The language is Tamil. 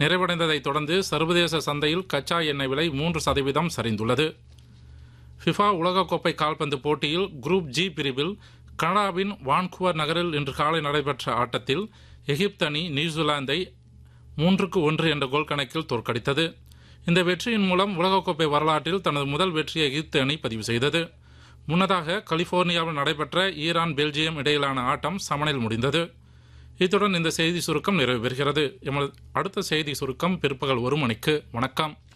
நிறைவடைந்ததைத் தொடர்ந்து சர்வதேச சந்தையில் கச்சா எண்ணெய் விலை மூன்று சதவீதம் சரிந்துள்ளது ஃபிஃபா உலகக்கோப்பை கால்பந்து போட்டியில் குரூப் ஜி பிரிவில் கனடாவின் வான்குவர் நகரில் இன்று காலை நடைபெற்ற ஆட்டத்தில் எகிப்து அணி நியூசிலாந்தை மூன்றுக்கு ஒன்று என்ற கோல் கணக்கில் தோற்கடித்தது இந்த வெற்றியின் மூலம் உலகக்கோப்பை வரலாற்றில் தனது முதல் வெற்றியை எகிப்து அணி பதிவு செய்தது முன்னதாக கலிபோர்னியாவில் நடைபெற்ற ஈரான் பெல்ஜியம் இடையிலான ஆட்டம் சமனில் முடிந்தது இத்துடன் இந்த செய்தி சுருக்கம் நிறைவு பெறுகிறது எமது அடுத்த செய்தி சுருக்கம் பிற்பகல் ஒரு மணிக்கு வணக்கம்